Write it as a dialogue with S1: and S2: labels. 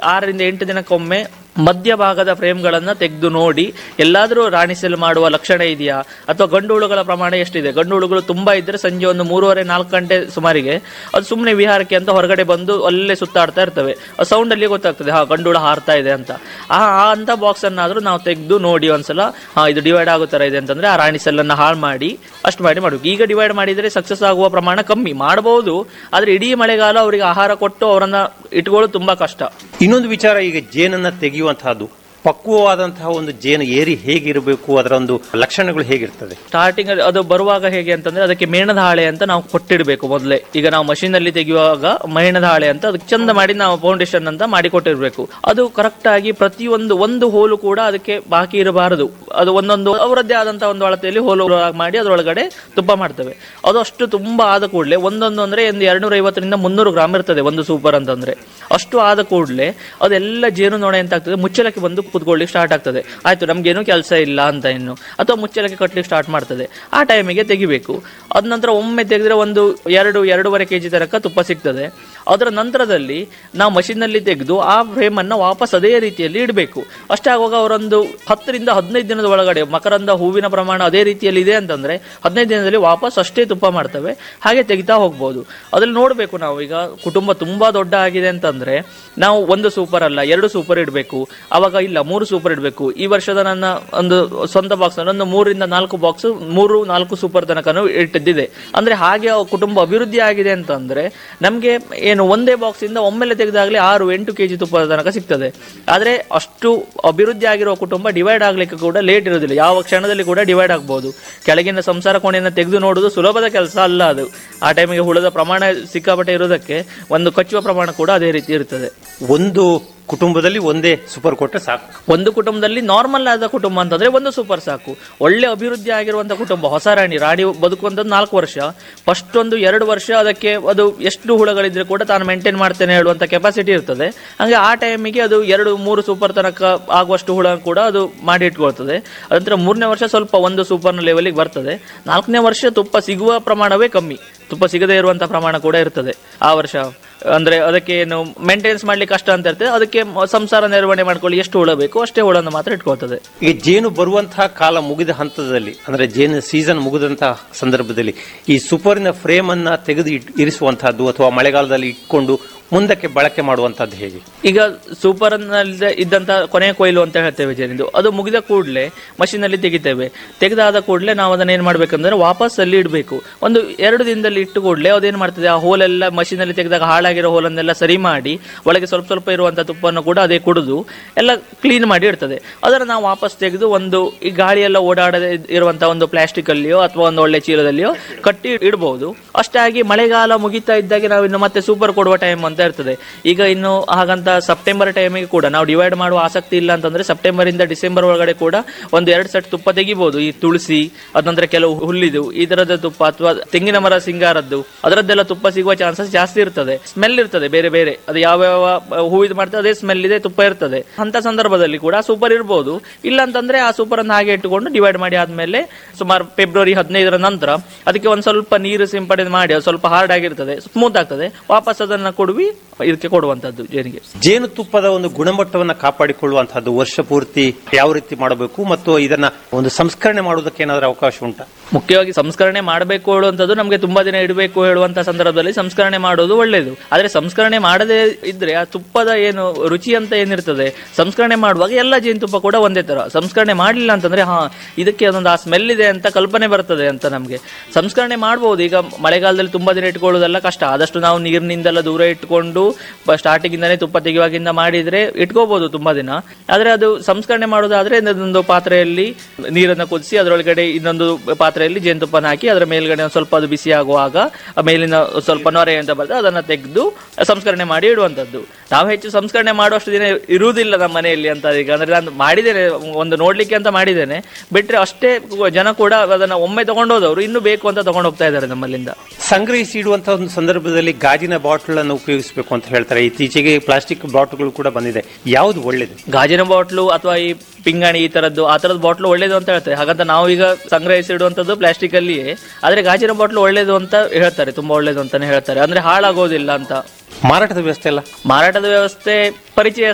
S1: ಆರರಿಂದ ಎಂಟು ದಿನಕ್ಕೊಮ್ಮೆ ಮಧ್ಯಭಾಗದ ಫ್ರೇಮ್ಗಳನ್ನ ತೆಗೆದು ನೋಡಿ ಎಲ್ಲಾದರೂ ರಾಣಿಸೆಲ್ ಮಾಡುವ ಲಕ್ಷಣ ಇದೆಯಾ ಅಥವಾ ಗಂಡು ಹುಳುಗಳ ಪ್ರಮಾಣ ಎಷ್ಟಿದೆ ಗಂಡು ಹುಳುಗಳು ತುಂಬಾ ಇದ್ರೆ ಸಂಜೆ ಒಂದು ಮೂರುವರೆ ನಾಲ್ಕು ಗಂಟೆ ಸುಮಾರಿಗೆ ಅದು ಸುಮ್ಮನೆ ವಿಹಾರಕ್ಕೆ ಅಂತ ಹೊರಗಡೆ ಬಂದು ಅಲ್ಲೇ ಸುತ್ತಾಡ್ತಾ ಇರ್ತವೆ ಆ ಸೌಂಡ್ ಅಲ್ಲಿ ಗೊತ್ತಾಗ್ತದೆ ಹಾ ಗಂಡು ಹುಳ ಹಾರ್ತಾ ಇದೆ ಅಂತ ಆ ಆ ಅಂತ ಬಾಕ್ಸ್ ಅನ್ನಾದ್ರೂ ನಾವು ತೆಗೆದು ನೋಡಿ ಒಂದ್ಸಲ ಹಾ ಇದು ಡಿವೈಡ್ ಆಗೋ ತರ ಇದೆ ಅಂತಂದ್ರೆ ಆ ರಾಣಿ ಸೆಲ್ ಅನ್ನ ಹಾಳು ಮಾಡಿ ಅಷ್ಟು ಮಾಡಿ ಮಾಡಬೇಕು ಈಗ ಡಿವೈಡ್ ಮಾಡಿದ್ರೆ ಸಕ್ಸಸ್ ಆಗುವ ಪ್ರಮಾಣ ಕಮ್ಮಿ ಮಾಡಬಹುದು ಆದ್ರೆ ಇಡೀ ಮಳೆಗಾಲ ಅವರಿಗೆ ಆಹಾರ ಕೊಟ್ಟು ಅವರನ್ನ ಇಟ್ಕೊಳ್ಳೋದು ತುಂಬಾ ಕಷ್ಟ
S2: ಇನ್ನೊಂದು ವಿಚಾರ ಈಗ ಜೇನನ್ನ ತೆಗೆಯುವಂತಹದ್ದು ಪಕ್ವವಾದಂತಹ ಒಂದು ಜೇನು ಏರಿ ಹೇಗಿರಬೇಕು ಅದರ ಒಂದು ಲಕ್ಷಣಗಳು ಹೇಗಿರ್ತದೆ
S1: ಸ್ಟಾರ್ಟಿಂಗ್ ಅದು ಬರುವಾಗ ಹೇಗೆ ಅಂತಂದ್ರೆ ಅದಕ್ಕೆ ಮೇಣದ ಹಾಳೆ ಅಂತ ನಾವು ಕೊಟ್ಟಿರ್ಬೇಕು ಮೊದಲೇ ಈಗ ನಾವು ಮಷೀನ್ ಅಲ್ಲಿ ತೆಗೆಯುವಾಗ ಮೇಣದ ಹಾಳೆ ಅಂತ ಅದಕ್ಕೆ ಚಂದ ಮಾಡಿ ನಾವು ಫೌಂಡೇಶನ್ ಅಂತ ಮಾಡಿ ಕೊಟ್ಟಿರ್ಬೇಕು ಅದು ಕರೆಕ್ಟ್ ಆಗಿ ಪ್ರತಿಯೊಂದು ಒಂದು ಹೋಲು ಕೂಡ ಅದಕ್ಕೆ ಬಾಕಿ ಇರಬಾರದು ಅದು ಒಂದೊಂದು ಅವರದ್ದೇ ಆದಂತಹ ಒಂದು ಅಳತೆಯಲ್ಲಿ ಹೋಲು ಮಾಡಿ ಅದರೊಳಗಡೆ ತುಪ್ಪ ಮಾಡ್ತೇವೆ ಅದು ಅಷ್ಟು ತುಂಬಾ ಆದ ಕೂಡಲೇ ಒಂದೊಂದು ಅಂದ್ರೆ ಒಂದು ಎರಡ್ನೂರ ಐವತ್ತರಿಂದ ಮುನ್ನೂರು ಗ್ರಾಮ್ ಇರ್ತದೆ ಒಂದು ಸೂಪರ್ ಅಂತಂದ್ರೆ ಅಷ್ಟು ಆದ ಕೂಡಲೇ ಅದೆಲ್ಲ ಜೇನು ನೊಣ ಎಂತ ಆಗ್ತದೆ ಮುಚ್ಚಲಕ್ಕೆ ಬಂದು ಕುತ್ಕೊಳ್ಳಿಕ್ಕೆ ಸ್ಟಾರ್ಟ್ ಆಗ್ತದೆ ಆಯ್ತು ನಮ್ಗೇನು ಕೆಲಸ ಇಲ್ಲ ಅಂತ ಇನ್ನು ಅಥವಾ ಮುಚ್ಚಲಕ್ಕೆ ಕಟ್ಟಲಿಕ್ಕೆ ಸ್ಟಾರ್ಟ್ ಮಾಡ್ತದೆ ಆ ಟೈಮಿಗೆ ತೆಗಿಬೇಕು ಅದ ನಂತರ ಒಮ್ಮೆ ತೆಗೆದ್ರೆ ಒಂದು ಎರಡು ಎರಡೂವರೆ ಕೆಜಿ ತನಕ ತುಪ್ಪ ಸಿಗ್ತದೆ ಅದರ ನಂತರದಲ್ಲಿ ನಾವು ಮಷೀನಲ್ಲಿ ತೆಗೆದು ಆ ಫ್ರೇಮ್ ಅನ್ನ ವಾಪಸ್ ಅದೇ ರೀತಿಯಲ್ಲಿ ಇಡಬೇಕು ಅಷ್ಟೇ ಆಗುವಾಗ ಅವರೊಂದು ಹತ್ತರಿಂದ ಹದಿನೈದು ದಿನದ ಒಳಗಡೆ ಮಕರಂದ ಹೂವಿನ ಪ್ರಮಾಣ ಅದೇ ರೀತಿಯಲ್ಲಿ ಇದೆ ಅಂತಂದ್ರೆ ಹದಿನೈದು ದಿನದಲ್ಲಿ ವಾಪಸ್ ಅಷ್ಟೇ ತುಪ್ಪ ಮಾಡ್ತವೆ ಹಾಗೆ ತೆಗಿತಾ ಹೋಗ್ಬೋದು ಅದ್ರಲ್ಲಿ ನೋಡ್ಬೇಕು ನಾವು ಈಗ ಕುಟುಂಬ ತುಂಬಾ ದೊಡ್ಡ ಆಗಿದೆ ಅಂತಂದ್ರೆ ನಾವು ಒಂದು ಸೂಪರ್ ಅಲ್ಲ ಎರಡು ಸೂಪರ್ ಇಡಬೇಕು ಅವಾಗ ಇಲ್ಲ ಮೂರು ಸೂಪರ್ ಇಡಬೇಕು ಈ ವರ್ಷದ ನನ್ನ ಒಂದು ಸ್ವಂತ ಬಾಕ್ಸ್ ಒಂದು ಮೂರರಿಂದ ನಾಲ್ಕು ಬಾಕ್ಸ್ ಮೂರು ನಾಲ್ಕು ಸೂಪರ್ ತನಕನೂ ಇಟ್ಟಿದ್ದಿದೆ ಅಂದ್ರೆ ಹಾಗೆ ಆ ಕುಟುಂಬ ಅಭಿವೃದ್ಧಿ ಆಗಿದೆ ಅಂತಂದ್ರೆ ನಮ್ಗೆ ಏನು ಒಂದೇ ಬಾಕ್ಸ್ ಇಂದ ಒಮ್ಮೆಲೆ ತೆಗೆದಾಗಲೇ ಆರು ಎಂಟು ಕೆಜಿ ತುಪ್ಪದ ತನಕ ಸಿಗ್ತದೆ ಆದ್ರೆ ಅಷ್ಟು ಅಭಿವೃದ್ಧಿ ಆಗಿರುವ ಕುಟುಂಬ ಡಿವೈಡ್ ಆಗ್ಲಿಕ್ಕೆ ಕೂಡ ಲೇಟ್ ಇರೋದಿಲ್ಲ ಯಾವ ಕ್ಷಣದಲ್ಲಿ ಕೂಡ ಡಿವೈಡ್ ಆಗ್ಬಹುದು ಕೆಳಗಿನ ಸಂಸಾರ ಕೋಣೆಯನ್ನು ತೆಗೆದು ನೋಡುವುದು ಸುಲಭದ ಕೆಲಸ ಅಲ್ಲ ಅದು ಆ ಟೈಮಿಗೆ ಹುಳದ ಪ್ರಮಾಣ ಸಿಕ್ಕಾಪಟ್ಟೆ ಇರೋದಕ್ಕೆ ಒಂದು ಕಚ್ಚುವ ಪ್ರಮಾಣ ಕೂಡ ಅದೇ ರೀತಿ ಇರ್ತದೆ
S2: ಒಂದು ಕುಟುಂಬದಲ್ಲಿ ಒಂದೇ ಸೂಪರ್ ಕೊಟ್ಟರೆ ಸಾಕು
S1: ಒಂದು ಕುಟುಂಬದಲ್ಲಿ ನಾರ್ಮಲ್ ಆದ ಕುಟುಂಬ ಅಂತಂದ್ರೆ ಒಂದು ಸೂಪರ್ ಸಾಕು ಒಳ್ಳೆ ಅಭಿವೃದ್ಧಿ ಆಗಿರುವಂತ ಕುಟುಂಬ ಹೊಸ ರಾಣಿ ರಾಣಿ ಬದುಕುವಂತದ್ದು ನಾಲ್ಕು ವರ್ಷ ಫಸ್ಟ್ ಒಂದು ಎರಡು ವರ್ಷ ಅದಕ್ಕೆ ಅದು ಎಷ್ಟು ಹುಳಗಳಿದ್ರೆ ಕೂಡ ತಾನು ಮೇಂಟೈನ್ ಮಾಡ್ತೇನೆ ಹೇಳುವಂತ ಕೆಪಾಸಿಟಿ ಇರ್ತದೆ ಹಂಗೆ ಆ ಟೈಮಿಗೆ ಅದು ಎರಡು ಮೂರು ಸೂಪರ್ ತನಕ ಆಗುವಷ್ಟು ಹುಳ ಕೂಡ ಅದು ಮಾಡಿ ಇಟ್ಕೊಳ್ತದೆ ಅದಂತರ ಮೂರನೇ ವರ್ಷ ಸ್ವಲ್ಪ ಒಂದು ಸೂಪರ್ನ ಲೆವೆಲ್ಗೆ ಬರ್ತದೆ ನಾಲ್ಕನೇ ವರ್ಷ ತುಪ್ಪ ಸಿಗುವ ಪ್ರಮಾಣವೇ ಕಮ್ಮಿ ತುಪ್ಪ ಸಿಗದೇ ಇರುವಂತ ಪ್ರಮಾಣ ಕೂಡ ಇರ್ತದೆ ಆ ವರ್ಷ ಅಂದ್ರೆ ಅದಕ್ಕೆ ಏನು ಮೇಂಟೆನೆನ್ಸ್ ಮಾಡ್ಲಿಕ್ಕೆ ಕಷ್ಟ ಅಂತ ಇರ್ತದೆ ಅದಕ್ಕೆ ಮ- ಸಂಸಾರ ನಿರ್ವಹಣೆ ಮಾಡ್ಕೊಳ್ಳಿ ಎಷ್ಟು ಹುಳ ಬೇಕು ಅಷ್ಟೇ ಹುಳನ್ನು ಮಾತ್ರ ಇಟ್ಕೊಳ್ತದೆ
S2: ಈಗ ಜೇನು ಬರುವಂತಹ ಕಾಲ ಮುಗಿದ ಹಂತದಲ್ಲಿ ಅಂದ್ರೆ ಜೇನು ಸೀಸನ್ ಮುಗಿದಂತಹ ಸಂದರ್ಭದಲ್ಲಿ ಈ ಸೂಪರಿನ ಫ್ರೇಮ್ ಅನ್ನ ತೆಗೆದು ಇಟ್- ಇರಿಸುವಂತಹದ್ದು ಅಥವಾ ಮಳೆಗಾಲದಲ್ಲಿ ಇಟ್ಕೊಂಡು ಮುಂದಕ್ಕೆ ಬಳಕೆ ಮಾಡುವಂತಹದ್ದು ಹೇಗೆ
S1: ಈಗ ಸೂಪರ್ ನಲ್ಲಿ ಇದ್ದಂತ ಕೊನೆಯ ಕೊಯ್ಲು ಅಂತ ಹೇಳ್ತೇವೆ ಜೇನಿದು ಅದು ಮುಗಿದ ಕೂಡಲೇ ಮಷೀನ್ ಅಲ್ಲಿ ತೆಗಿತೇವೆ ತೆಗೆದಾದ ಕೂಡಲೇ ನಾವು ಅದನ್ನ ಏನ್ ಮಾಡ್ಬೇಕಂದ್ರೆ ವಾಪಸ್ ಅಲ್ಲಿ ಇಡಬೇಕು ಒಂದು ಎರಡು ದಿನದಲ್ಲಿ ಇಟ್ಟು ಕೂಡಲೇ ಅದೇನ್ ಮಾಡ್ತದೆ ಆ ಹೋಲೆಲ್ಲ ಮಷೀನ್ ಅಲ್ಲಿ ತೆಗೆದಾಗ ಹಾಳಾಗಿರೋ ಹೋಲನ್ನೆಲ್ಲ ಸರಿ ಮಾಡಿ ಒಳಗೆ ಸ್ವಲ್ಪ ಸ್ವಲ್ಪ ಇರುವಂತ ತುಪ್ಪವನ್ನು ಕೂಡ ಅದೇ ಕುಡಿದು ಎಲ್ಲ ಕ್ಲೀನ್ ಮಾಡಿ ಇಡ್ತದೆ ಅದನ್ನ ನಾವು ವಾಪಸ್ ತೆಗೆದು ಒಂದು ಈ ಗಾಳಿ ಎಲ್ಲ ಓಡಾಡದೆ ಇರುವಂತ ಒಂದು ಪ್ಲಾಸ್ಟಿಕ್ ಅಲ್ಲಿಯೋ ಅಥವಾ ಒಂದು ಒಳ್ಳೆ ಚೀಲದಲ್ಲಿಯೋ ಕಟ್ಟಿ ಇಡಬಹುದು ಅಷ್ಟಾಗಿ ಮಳೆಗಾಲ ಮುಗಿತಾ ಇದ್ದಾಗೆ ನಾವು ಇನ್ನು ಮತ್ತೆ ಸೂಪರ್ ಕೊಡುವ ಟೈಮ್ ಅಂತ ಇರ್ತದೆ ಈಗ ಇನ್ನು ಹಾಗಂತ ಸೆಪ್ಟೆಂಬರ್ ಟೈಮಿಗೆ ಕೂಡ ನಾವು ಡಿವೈಡ್ ಮಾಡುವ ಆಸಕ್ತಿ ಇಲ್ಲ ಅಂತಂದ್ರೆ ಸೆಪ್ಟೆಂಬರ್ ಇಂದ ಡಿಸೆಂಬರ್ ಒಳಗಡೆ ಕೂಡ ಒಂದು ಎರಡು ಸೆಟ್ ತುಪ್ಪ ತೆಗಿಬಹುದು ಈ ತುಳಸಿ ಅದಂದ್ರೆ ಕೆಲವು ಹುಲ್ಲಿದು ಈ ತರದ ತುಪ್ಪ ಅಥವಾ ತೆಂಗಿನ ಮರ ಸಿಂಗಾರದ್ದು ಅದರದ್ದೆಲ್ಲ ತುಪ್ಪ ಸಿಗುವ ಚಾನ್ಸಸ್ ಜಾಸ್ತಿ ಇರ್ತದೆ ಸ್ಮೆಲ್ ಇರ್ತದೆ ಬೇರೆ ಬೇರೆ ಅದು ಯಾವ ಯಾವ ಹೂವಿದ್ ಮಾಡ್ತದೆ ಅದೇ ಸ್ಮೆಲ್ ಇದೆ ತುಪ್ಪ ಇರ್ತದೆ ಅಂತ ಸಂದರ್ಭದಲ್ಲಿ ಕೂಡ ಸೂಪರ್ ಇರ್ಬೋದು ಇಲ್ಲ ಅಂತಂದ್ರೆ ಆ ಸೂಪರ್ ಅನ್ನು ಹಾಗೆ ಇಟ್ಟುಕೊಂಡು ಡಿವೈಡ್ ಮಾಡಿ ಆದ್ಮೇಲೆ ಸುಮಾರು ಫೆಬ್ರವರಿ ಹದಿನೈದರ ನಂತರ ಅದಕ್ಕೆ ಒಂದ್ ಸ್ವಲ್ಪ ನೀರು ಸಿಂಪಡಣೆ ಮಾಡಿ ಅದು ಸ್ವಲ್ಪ ಹಾರ್ಡ್ ಆಗಿರ್ತದೆ ಸ್ಮೂತ್ ಆಗ್ತದೆ ವಾಪಸ್ ಅದನ್ನ ಕೊಡುವಿ ಇದಕ್ಕೆ ಕೊಡುವಂತದ್ದು ಜೇನಿಗೆ
S2: ಜೇನುತುಪ್ಪದ ಒಂದು ಗುಣಮಟ್ಟವನ್ನ ಕಾಪಾಡಿಕೊಳ್ಳುವಂತಹದ್ದು ವರ್ಷ ಪೂರ್ತಿ ಯಾವ ರೀತಿ ಮಾಡಬೇಕು ಮತ್ತು ಇದನ್ನ ಒಂದು ಸಂಸ್ಕರಣೆ ಮಾಡುವುದಕ್ಕೆ ಏನಾದರೂ ಅವಕಾಶ ಉಂಟಾ
S1: ಮುಖ್ಯವಾಗಿ ಸಂಸ್ಕರಣೆ ಮಾಡಬೇಕು ಹೇಳುವಂತದ್ದು ನಮಗೆ ತುಂಬಾ ದಿನ ಇಡಬೇಕು ಹೇಳುವಂತ ಸಂದರ್ಭದಲ್ಲಿ ಸಂಸ್ಕರಣೆ ಮಾಡೋದು ಒಳ್ಳೆಯದು ಆದ್ರೆ ಸಂಸ್ಕರಣೆ ಮಾಡದೇ ಇದ್ರೆ ಆ ತುಪ್ಪದ ಏನು ರುಚಿ ಅಂತ ಏನಿರ್ತದೆ ಸಂಸ್ಕರಣೆ ಮಾಡುವಾಗ ಎಲ್ಲ ಜೇನುತುಪ್ಪ ಕೂಡ ಒಂದೇ ತರ ಸಂಸ್ಕರಣೆ ಮಾಡಲಿಲ್ಲ ಅಂತಂದ್ರೆ ಹಾ ಇದಕ್ಕೆ ಅದೊಂದು ಆ ಸ್ಮೆಲ್ ಇದೆ ಅಂತ ಕಲ್ಪನೆ ಬರ್ತದೆ ಅಂತ ನಮಗೆ ಸಂಸ್ಕರಣೆ ಮಾಡಬಹುದು ಈಗ ಮಳೆಗಾಲದಲ್ಲಿ ತುಂಬಾ ದಿನ ಇಟ್ಕೊಳ್ಳೋದೆಲ್ಲ ಕಷ್ಟ ಆದಷ್ಟು ನಾವು ನೀರಿನಿಂದೆಲ್ಲ ದೂರ ಇಟ್ಕೊಂಡು ಸ್ಟಾರ್ಟಿಂಗ್ ಇಂದಾನೆ ತುಪ್ಪ ತೆಗೆಯುವಾಗಿಂದ ಮಾಡಿದ್ರೆ ಇಟ್ಕೋಬಹುದು ತುಂಬಾ ದಿನ ಆದ್ರೆ ಅದು ಸಂಸ್ಕರಣೆ ಮಾಡೋದಾದ್ರೆ ಒಂದು ಪಾತ್ರೆಯಲ್ಲಿ ನೀರನ್ನ ಕುದಿಸಿ ಅದರೊಳಗಡೆ ಇನ್ನೊಂದು ಪಾತ್ರೆಯಲ್ಲಿ ಜೇನುತುಪ್ಪನ ಹಾಕಿ ಅದರ ಮೇಲ್ಗಡೆ ಒಂದ್ ಸ್ವಲ್ಪ ಅದು ಬಿಸಿ ಆಗುವಾಗ ಆ ಮೇಲಿನ ಸ್ವಲ್ಪ ನೊರೆ ಅಂತ ಬರ್ತದೆ ಅದನ್ನ ತೆಗೆದು ಸಂಸ್ಕರಣೆ ಮಾಡಿ ಇಡುವಂತದ್ದು ನಾವು ಹೆಚ್ಚು ಸಂಸ್ಕರಣೆ ಮಾಡುವಷ್ಟು ದಿನ ಇರುವುದಿಲ್ಲ ನಮ್ಮ ಮನೆಯಲ್ಲಿ ಅಂತ ಈಗ ಅಂದ್ರೆ ನಾನು ಮಾಡಿದ್ದೇನೆ ಒಂದು ನೋಡ್ಲಿಕ್ಕೆ ಅಂತ ಮಾಡಿದ್ದೇನೆ ಬಿಟ್ರೆ ಅಷ್ಟೇ ಜನ ಕೂಡ ಅದನ್ನ ಒಮ್ಮೆ ತಗೊಂಡೋದವರು ಇನ್ನು ಬೇಕು ಅಂತ ತಗೊಂಡು ಹೋಗ್ತಾ ಇದ್ದಾರೆ ನಮ್ಮಲ್ಲಿಂದ
S2: ಸಂಗ್ರಹಿಸಿ ಇಡುವಂತಹ ಒಂದು ಸಂದರ್ಭದಲ್ಲಿ ಗಾಜಿನ ಬಾಟಲ್ ಅನ್ನು ಉಪಯೋಗಿಸಬೇಕು ಅಂತ ಹೇಳ್ತಾರೆ ಇತ್ತೀಚೆಗೆ ಪ್ಲಾಸ್ಟಿಕ್ ಬಾಟಲ್ಗಳು ಕೂಡ ಬಂದಿದೆ ಯಾವುದು ಒಳ್ಳೇದು
S1: ಗಾಜಿನ ಬಾಟ್ಲು ಅಥವಾ ಈ ಪಿಂಗಾಣಿ ಈ ತರದ್ದು ಆ ತರದ ಬಾಟ್ಲು ಒಳ್ಳೇದು ಅಂತ ಹೇಳ್ತಾರೆ ಹಾಗಂತ ನಾವು ಈಗ ಸಂಗ್ರಹಿಸಿ ಇಡುವಂತದ್ದು ಪ್ಲಾಸ್ಟಿಕ್ ಅಲ್ಲಿಯೇ ಆದ್ರೆ ಗಾಜಿನ ಬಾಟ್ಲು ಒಳ್ಳೇದು ಅಂತ ಹೇಳ್ತಾರೆ ತುಂಬಾ ಒಳ್ಳೇದು ಅಂತಾನೆ ಹೇಳ್ತಾರೆ ಅಂದ್ರೆ ಹಾಳಾಗೋದಿಲ್ಲ ಅಂತ
S2: ಮಾರಾಟದ ವ್ಯವಸ್ಥೆ ಎಲ್ಲ
S1: ಮಾರಾಟದ ವ್ಯವಸ್ಥೆ ಪರಿಚಯ